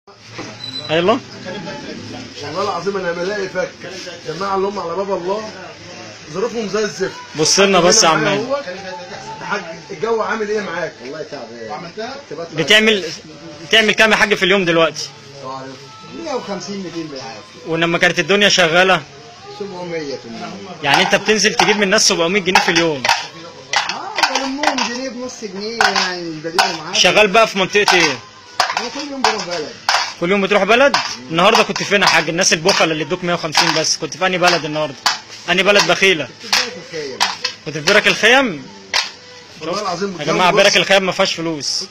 يلا والله العظيم انا بلاقي فك جماعه اللي هم على باب الله ظروفهم زي الزفت بص لنا بس يا معايا عمان هو. الحاج الجو عامل ايه معاك؟ والله تعبان عملتها؟ بتعمل بتعمل كام يا حاج في اليوم دلوقتي 150 200 بالعافيه ولما كانت الدنيا شغاله 700 800 يعني انت بتنزل تجيب من الناس 700 جنيه في اليوم اه بلمهم جنيه بنص جنيه يعني البديل معاك شغال بقى في منطقه ايه انا كل يوم بروح بلد كل يوم بتروح بلد النهارده كنت فين يا حاج الناس البخل اللي ادوك 150 بس كنت في انهي بلد النهارده انهي بلد بخيله بدايه الخيم كنت في برك الخيم والله العظيم يا الجو جماعه بص، برك الخيم ما فيهاش فلوس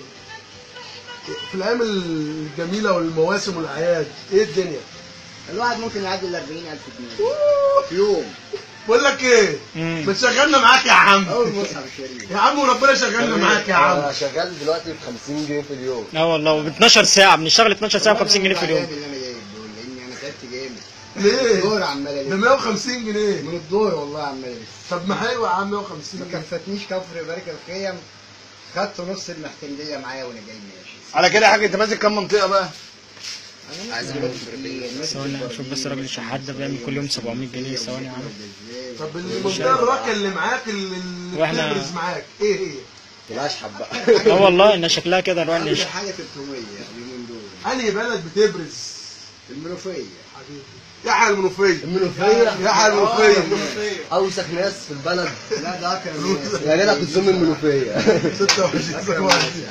في الايام الجميله والمواسم والاعياد ايه الدنيا؟ الواحد ممكن يعدي ال 40000 جنيه في يوم بقول لك ايه؟ مم. ما تشغلنا معاك يا عم اول مصحف الشريف يا عم وربنا يشغلنا معاك يا عم انا شغال دلوقتي ب 50 جنيه في اليوم اه والله ب 12 ساعه بنشتغل 12 ساعه ب 50 جنيه في اليوم اللي انا جايب دول لاني انا تعبت جامد ليه؟ الدور عمال ب الف 150 جنيه من الدور والله عمال الف طب ما حلو يا عم ما 150 جنيه كفتنيش كفر بارك الخيم خدت نص المحتنديه معايا وانا جاي ماشي على كده يا حاج انت ماسك كام منطقه بقى؟ انا عايز اقول ثواني شوف بس الراجل الشحات ده بيعمل كل يوم 700 جنيه ثواني يا عم طب المنطقه الراقيه اللي معاك اللي اللي وإحنا- بتبرز معاك ايه هي؟ الاشحب بقى اه والله ان شكلها كده نروح اقل نشحت حاجه 300 اليومين دول انهي بلد بتبرز؟ المنوفيه حبيبي يحيى المنوفيه المنوفيه يحيى المنوفيه اوسخ ناس في البلد لا ده اكرم ناس يا جدع كنت من المنوفيه 26 27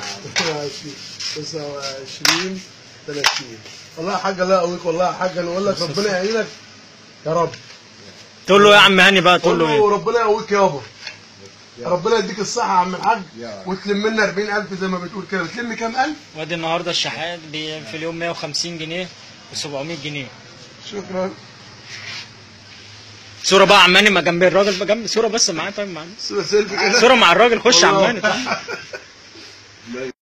29 30 والله يا حاج الله يقويك والله يا حاج انا اقول لك ربنا يعينك يا رب تقول له يا عم هاني بقى تقول له ايه ربنا يقويك يابا ربنا يديك الصحة يا عم الحاج يا. وتلم لنا 40000 زي ما بتقول كده بتلم كام ألف؟ وادي النهارده الشحات بي- في اليوم 150 جنيه و700 جنيه شكرا صوره بقى عماني ما جنب الراجل بقى جنب صوره بس معاه طيب معاه سيلفي كده صوره مع الراجل خش والله. عماني طيب